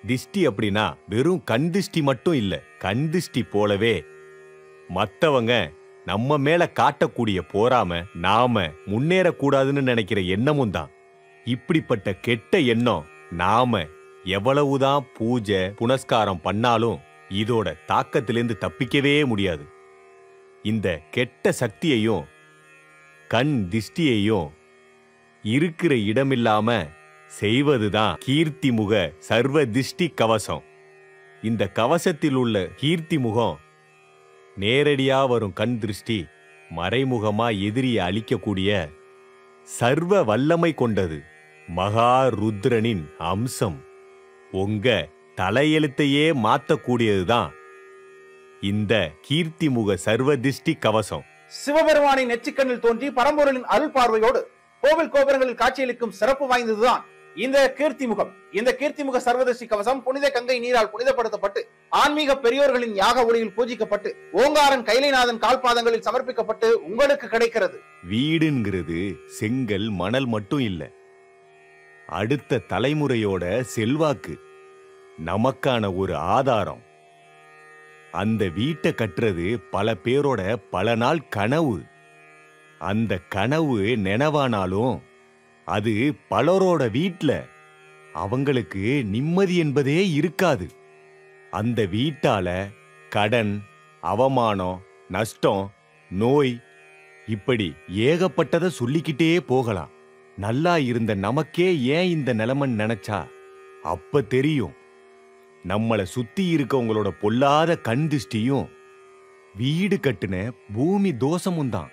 திஷ்டி அப்படின்னா வெறும் கண் திஷ்டி மட்டும் இல்ல கண் திஷ்டி போலவே மத்தவங்க நம்ம மேல காட்டக்கூடிய போராம நாம முன்னேறக்கூடாதுன்னு நினைக்கிற எண்ணமும் தான் இப்படிப்பட்ட கெட்ட எண்ணம் நாம எவ்வளவுதான் பூஜை புனஸ்காரம் பண்ணாலும் இதோட தாக்கத்திலிருந்து தப்பிக்கவே முடியாது இந்த கெட்ட சக்தியையும் கண் திஷ்டியையும் இருக்கிற இடமில்லாம செய்வதுதான் கீர்த்தி முக சர்வ திஷ்டி கவசம் இந்த கவசத்தில் உள்ள கீர்த்தி முகம் நேரடியா வரும் கண் திருஷ்டி மறைமுகமா எதிரியை அழிக்கக்கூடிய சர்வ வல்லமை கொண்டது மகா ருத்ரனின் அம்சம் உங்க தலையெழுத்தையே மாத்தக்கூடியதுதான் இந்த கீர்த்திமுக சர்வதிஷ்டி கவசம் சிவபெருமானின் நெற்றிக்கண்ணில் தோன்றி பரம்பொருளின் அருள் பார்வையோடு கோவில் கோபுரங்களில் காட்சியளிக்கும் சிறப்பு வாய்ந்ததுதான் இந்த கீர்த்தி முகம் இந்த கீர்த்தி முக சர்வதர்சி கவசம் புனித கங்கை நீரால் புனிதப்படுத்தப்பட்டு ஆன்மீக பெரியோர்களின் யாக ஒளியில் பூஜிக்கப்பட்டு ஓங்காரன் கைலைநாதன் கால்பாதங்களில் சமர்ப்பிக்கப்பட்டு உங்களுக்கு கிடைக்கிறது வீடுங்கிறது செங்கல் மணல் மட்டும் இல்ல அடுத்த தலைமுறையோட செல்வாக்கு நமக்கான ஒரு ஆதாரம் அந்த வீட்டை கட்டுறது பல பேரோட பல நாள் கனவு அந்த கனவு நினைவானாலும் அது பலரோட வீட்ல அவங்களுக்கு நிம்மதி என்பதே இருக்காது அந்த வீட்டால கடன் அவமானம் நஷ்டம் நோய் இப்படி ஏகப்பட்டத சொல்லிக்கிட்டே போகலாம் நல்லா இருந்த நமக்கே ஏன் இந்த நிலைமைன்னு நினைச்சா அப்ப தெரியும் நம்மள சுத்தி இருக்கவங்களோட பொல்லாத கண் திஷ்டியும் வீடு கட்டுன பூமி தோஷமும் தான்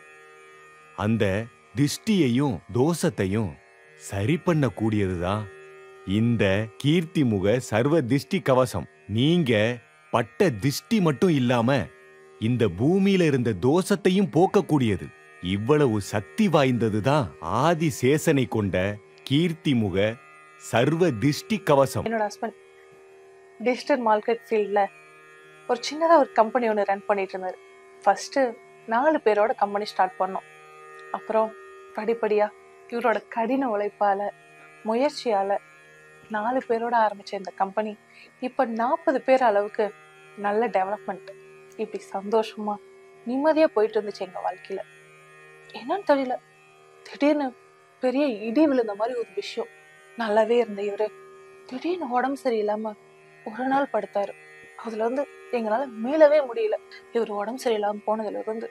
அந்த திஷ்டியையும் தோஷத்தையும் சரி பண்ணக்கூடியதுதான் இந்த கீர்த்திமுக சர்வ திஷ்டி கவசம் நீங்க பட்ட திஷ்டி மட்டும் இல்லாம இந்த பூமியில இருந்த தோஷத்தையும் போக்கக்கூடியது இவ்வளவு சக்தி வாய்ந்ததுதான் ஆதி சேசனை கொண்ட கீர்த்திமுக சர்வ திஷ்டி கவசம் என்னோட ஹஸ்பண்ட் டிஜிட்டல் மார்க்கெட் ஃபீல்டில் ஒரு சின்னதாக ஒரு கம்பெனி ஒன்று ரன் பண்ணிட்டு இருந்தார் ஃபஸ்ட்டு நாலு பேரோட கம்பெனி ஸ்டார்ட் பண்ணோம் அப்புறம் படிப்படியாக இவரோட கடின உழைப்பால் முயற்சியால் நாலு பேரோட ஆரம்பித்த இந்த கம்பெனி இப்போ நாற்பது பேர் அளவுக்கு நல்ல டெவலப்மெண்ட் இப்படி சந்தோஷமா நிம்மதியாக போயிட்டு இருந்துச்சு எங்கள் வாழ்க்கையில் என்னன்னு தெரியல திடீர்னு பெரிய இடி விழுந்த மாதிரி ஒரு விஷயம் நல்லாவே இருந்த இவரு திடீர்னு உடம்பு சரியில்லாம ஒரு நாள் படுத்தாரு அதுல இருந்து எங்களால மீளவே முடியல இவர் உடம்பு சரியில்லாம போனதுல இருந்து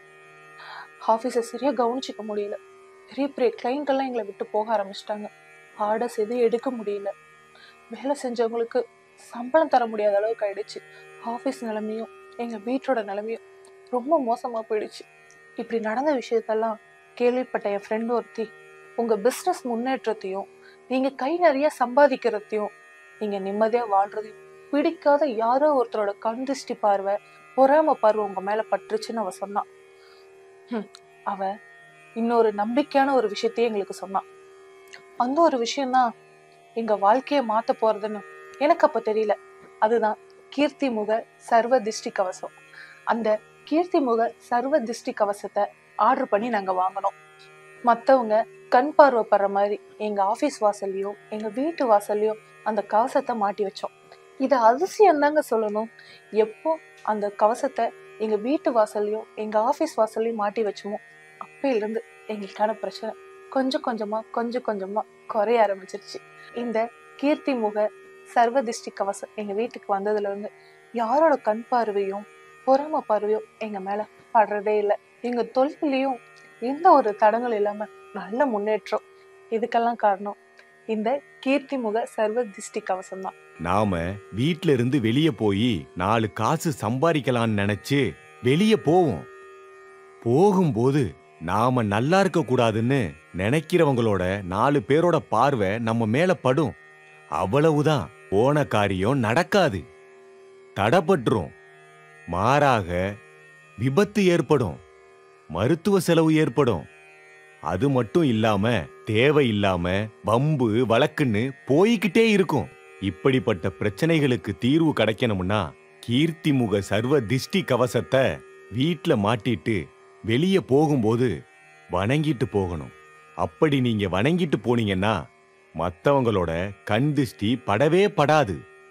ஆபீஸை சரியா கவனிச்சுக்க முடியல பெரிய பெரிய கிளைண்ட் எல்லாம் எங்களை விட்டு போக ஆரம்பிச்சிட்டாங்க ஆர்டர்ஸ் எதுவும் எடுக்க முடியல வேலை செஞ்சவங்களுக்கு சம்பளம் தர முடியாத அளவுக்கு ஆயிடுச்சு ஆஃபீஸ் நிலைமையும் எங்க வீட்டோட நிலைமையும் ரொம்ப மோசமா போயிடுச்சு இப்படி நடந்த விஷயத்தெல்லாம் கேள்விப்பட்ட என் ஃப்ரெண்ட் ஒருத்தி உங்க பிசினஸ் முன்னேற்றத்தையும் நீங்க கை நிறைய சம்பாதிக்கிறதையும் நீங்க நிம்மதியா வாழ்றதையும் பிடிக்காத யாரோ ஒருத்தரோட கண் திருஷ்டி பார்வை பொறாம பார்வை உங்க மேல பட்டுருச்சுன்னு அவ சொன்னான் ஹம், அவ இன்னொரு நம்பிக்கையான ஒரு விஷயத்தையும் எங்களுக்கு சொன்னான் அந்த ஒரு விஷயம்தான் எங்க வாழ்க்கைய மாத்த போறதுன்னு எனக்கு அப்ப தெரியல அதுதான் கீர்த்தி முக சர்வ திஷ்டி கவசம் அந்த கீர்த்தி முக சர்வ திஷ்டி கவசத்தை ஆர்டர் பண்ணி நாங்க வாங்கினோம் மத்தவங்க கண் பார்வைப்படுற மாதிரி எங்க ஆபீஸ் வாசல்லையும் எங்க வீட்டு வாசல்லையும் அந்த கவசத்தை மாட்டி வச்சோம் இது அதிசயம் தாங்க சொல்லணும் எப்போ அந்த கவசத்தை எங்க வீட்டு வாசல்லையும் எங்க ஆபீஸ் வாசல்லையும் மாட்டி வச்சோமோ அப்பையிலிருந்து எங்களுக்கான பிரச்சனை கொஞ்சம் கொஞ்சமா கொஞ்சம் கொஞ்சமா குறைய ஆரம்பிச்சிருச்சு இந்த கீர்த்தி முக சர்வ திஷ்டி கவசம் எங்க வீட்டுக்கு வந்ததுல இருந்து யாரோட கண் பார்வையும் பொறாம பார்வையும் எங்க மேல படுறதே இல்லை எங்க தொழிலையும் எந்த ஒரு தடங்கள் இல்லாம நல்ல முன்னேற்றம் இதுக்கெல்லாம் காரணம் இந்த கீர்த்தி முக சர்வ திஷ்டி கவசம் தான் நாம வீட்ல இருந்து வெளியே போய் நாலு காசு சம்பாதிக்கலாம்னு நினைச்சு வெளியே போவோம் போகும்போது நாம நல்லா இருக்க கூடாதுன்னு நினைக்கிறவங்களோட நாலு பேரோட பார்வை நம்ம மேல படும் அவ்வளவுதான் போன காரியம் நடக்காது தடப்பட்டுரும் மாறாக விபத்து ஏற்படும் மருத்துவ செலவு ஏற்படும் அது மட்டும் இல்லாம தேவையில்லாம வம்பு வழக்குன்னு போய்கிட்டே இருக்கும் இப்படிப்பட்ட பிரச்சனைகளுக்கு தீர்வு கிடைக்கணும்னா கீர்த்திமுக சர்வ திஷ்டி கவசத்தை வீட்ல மாட்டிட்டு வெளியே போகும்போது வணங்கிட்டு போகணும் அப்படி நீங்க வணங்கிட்டு போனீங்கன்னா மத்தவங்களோட கண் திஷ்டி படவே படாது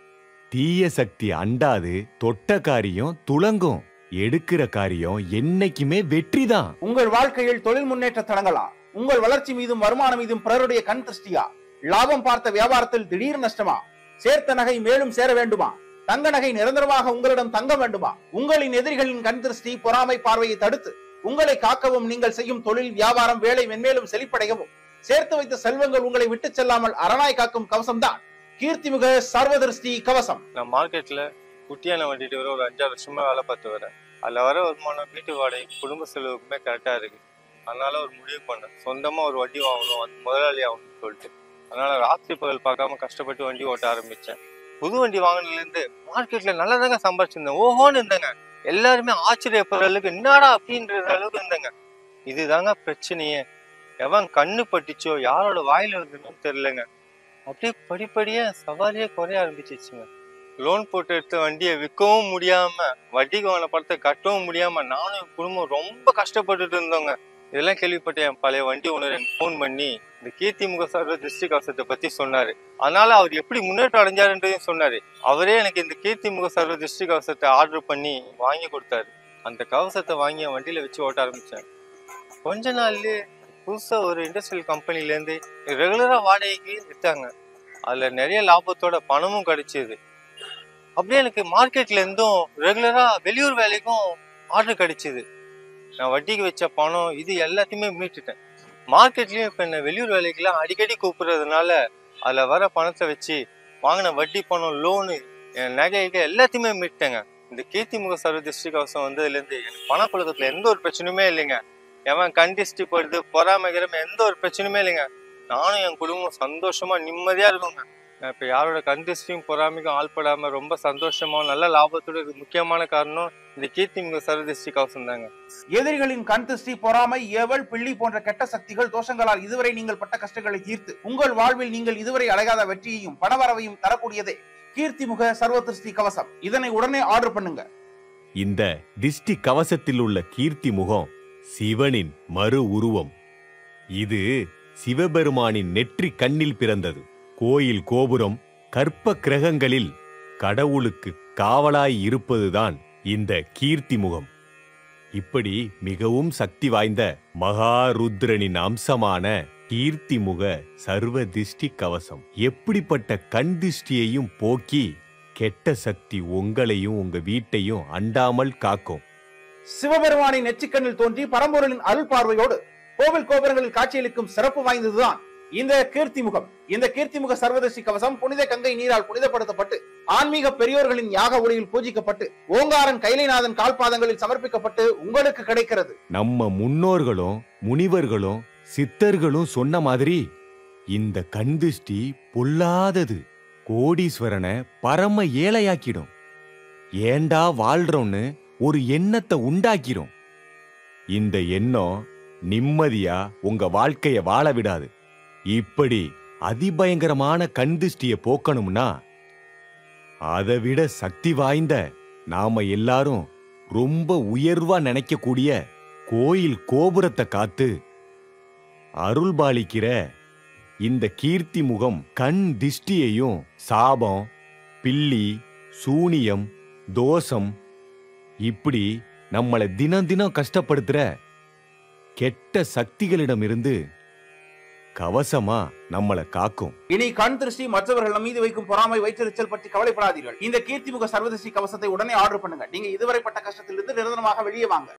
தீய சக்தி அண்டாது தொட்ட காரியம் துளங்கும் எடுக்கிற காரியம் என்னைக்குமே வெற்றிதான் உங்கள் வாழ்க்கையில் தொழில் முன்னேற்ற தொடங்கலாம் உங்கள் வளர்ச்சி மீதும் வருமானம் மீதும் பிறருடைய கண் திருஷ்டியா லாபம் பார்த்த வியாபாரத்தில் திடீர் நஷ்டமா சேர்த்த நகை மேலும் சேர வேண்டுமா தங்க நகை நிரந்தரமாக உங்களிடம் தங்க வேண்டுமா உங்களின் எதிரிகளின் கண் திருஷ்டி பொறாமை பார்வையை தடுத்து உங்களை காக்கவும் நீங்கள் செய்யும் தொழில் வியாபாரம் வேலை மென்மேலும் செழிப்படையவும் சேர்த்து வைத்த செல்வங்கள் உங்களை விட்டுச் செல்லாமல் அரணாய் காக்கும் கவசம்தான் கீர்த்திமுக சர்வதிருஷ்டி கவசம் நான் மார்க்கெட்ல குட்டியான வண்டி வர ஒரு அஞ்சாறு வருஷமா வேலை பார்த்து வரேன் அதுல வர வருமானம் வீட்டு வாடகை குடும்ப செலவுக்குமே கரெக்டா இருக்கு அதனால ஒரு முடிவு பண்ணேன் சொந்தமா ஒரு வண்டி வாங்கணும் அது முதலாளி ஆகணும்னு சொல்லிட்டு அதனால ராத்திரி பகல் பார்க்காம கஷ்டப்பட்டு வண்டி ஓட்ட ஆரம்பிச்சேன் புது வண்டி வாங்கினதுல இருந்து மார்க்கெட்ல நல்லா தாங்க சம்பாரிச்சிருந்தேன் ஓஹோன்னு இருந்தேங்க எல்லாருமே ஆச்சரியப்படுற அளவுக்கு என்னடா அப்படின்ற அளவுக்கு இருந்தேங்க இதுதாங்க பிரச்சனையே எவன் கண்ணு பட்டுச்சோ யாரோட வாயில இருந்ததுன்னு தெரியலங்க அப்படியே படிப்படியா சவாரியே குறைய ஆரம்பிச்சிச்சுங்க லோன் போட்டு எடுத்த வண்டியை விற்கவும் முடியாம வட்டிக்கு வாங்கின படத்தை கட்டவும் முடியாம நானும் என் குடும்பம் ரொம்ப கஷ்டப்பட்டுட்டு இருந்தோங்க இதெல்லாம் கேள்விப்பட்ட என் பழைய வண்டி ஓனர் எனக்கு ஃபோன் பண்ணி இந்த கீர்த்தி முக சர்வ டிஸ்ட்ரிக் அவசரத்தை பத்தி சொன்னாரு அதனால அவர் எப்படி முன்னேற்றம் அடைஞ்சாருன்றதையும் சொன்னாரு அவரே எனக்கு இந்த கீர்த்தி முக சர்வ டிஸ்ட்ரிக் அவசரத்தை ஆர்டர் பண்ணி வாங்கி கொடுத்தாரு அந்த கவசத்தை வாங்கி என் வண்டியில வச்சு ஓட்ட ஆரம்பிச்சேன் கொஞ்ச நாள்லயே புதுசா ஒரு இண்டஸ்ட்ரியல் கம்பெனில இருந்து ரெகுலரா வாடகைக்கு வித்தாங்க அதுல நிறைய லாபத்தோட பணமும் கிடைச்சது அப்படியே எனக்கு மார்க்கெட்ல இருந்தும் ரெகுலரா வெளியூர் வேலைக்கும் ஆர்டர் கிடைச்சது நான் வட்டிக்கு வச்ச பணம் இது எல்லாத்தையுமே மீட்டுட்டேன் மார்க்கெட்லயும் இப்ப என்ன வெளியூர் வேலைக்கெல்லாம் அடிக்கடி கூப்பிடுறதுனால அதுல வர பணத்தை வச்சு வாங்கின வட்டி பணம் லோனு என் நகைகள் எல்லாத்தையுமே மீட்டேங்க இந்த கீர்த்தி முக சர்வ டிஸ்ட்ரிக் கவசம் வந்ததுல இருந்து எனக்கு பணப்புழக்கத்துல எந்த ஒரு பிரச்சனையுமே இல்லைங்க எவன் கண் திருஷ்டி படுது பொறாமைக்கிறம எந்த ஒரு பிரச்சனையுமே இல்லைங்க நானும் என் குடும்பம் சந்தோஷமா நிம்மதியா இருக்குங்க நான் இப்ப யாரோட கண் திருஷ்டியும் பொறாமைக்கும் ஆள்படாம ரொம்ப சந்தோஷமா நல்ல லாபத்தோட இருக்கு முக்கியமான காரணம் இந்த கீர்த்தி முக சர்வ டிஸ்ட்ரிக் கவசம் தாங்க எதிரிகளின் கண் திருஷ்டி பொறாமை ஏவல் பிள்ளி போன்ற கெட்ட சக்திகள் தோஷங்களால் இதுவரை நீங்கள் பட்ட கஷ்டங்களை தீர்த்து உங்கள் வாழ்வில் நீங்கள் இதுவரை அடையாத வெற்றியையும் பணவரவையும் தரக்கூடியதே கீர்த்திமுக சர்வ திருஷ்டி கவசம் இதனை உடனே ஆர்டர் பண்ணுங்க இந்த திஷ்டி கவசத்தில் உள்ள கீர்த்தி முகம் சிவனின் மறு உருவம் இது சிவபெருமானின் நெற்றி கண்ணில் பிறந்தது கோயில் கோபுரம் கற்ப கிரகங்களில் கடவுளுக்கு காவலாய் இருப்பதுதான் இந்த கீர்த்தி முகம் இப்படி மிகவும் சக்தி வாய்ந்த மகாருத்ரனின் அம்சமான கீர்த்தி முக சர்வ திஷ்டி கவசம் எப்படிப்பட்ட கண் திஷ்டியையும் போக்கி கெட்ட சக்தி உங்களையும் உங்க வீட்டையும் அண்டாமல் காக்கும் சிவபெருமானின் நெற்றிக்கண்ணில் தோன்றி பரம்பொருளின் அருள் பார்வையோடு கோவில் கோபுரங்களில் காட்சியளிக்கும் சிறப்பு வாய்ந்ததுதான் இந்த கீர்த்தி முகம் இந்த கீர்த்திமுக சர்வதர்சி கவசம் புனித கங்கை நீரால் புனிதப்படுத்தப்பட்டு ஆன்மீக பெரியோர்களின் யாக ஒளியில் பூஜிக்கப்பட்டு ஓங்காரன் கைலைநாதன் கால்பாதங்களில் சமர்ப்பிக்கப்பட்டு உங்களுக்கு கிடைக்கிறது நம்ம முன்னோர்களும் முனிவர்களும் சித்தர்களும் சொன்ன மாதிரி இந்த கண்திஷ்டி பொல்லாதது கோடீஸ்வரனை பரம ஏழையாக்கிடும் ஏண்டா வாழ்றோம்னு ஒரு எண்ணத்தை உண்டாக்கிடும் இந்த எண்ணம் நிம்மதியா உங்க வாழ்க்கைய வாழ விடாது இப்படி அதிபயங்கரமான கண்திஷ்டிய போக்கணும்னா அதை விட சக்தி வாய்ந்த நாம எல்லாரும் ரொம்ப உயர்வா நினைக்கக்கூடிய கோயில் கோபுரத்தை காத்து அருள்பாலிக்கிற இந்த கீர்த்தி முகம் கண் திஷ்டியையும் சாபம் பில்லி சூனியம் தோஷம் இப்படி நம்மளை தினம் தினம் கஷ்டப்படுத்துற கெட்ட சக்திகளிடமிருந்து கவசமா நம்மளை காக்கும் இனி கண் திருஷ்டி மற்றவர்கள் நம் மீது வைக்கும் பொறாமை வயிற்றெரிச்சல் பற்றி கவலைப்படாதீர்கள் இந்த கீர்த்திமுக சர்வதர்சி கவசத்தை உடனே ஆர்டர் பண்ணுங்க நீங்க இதுவரை பட்ட கஷ்டத்திலிருந்து நிரந்தரமாக வெளியே வாங்க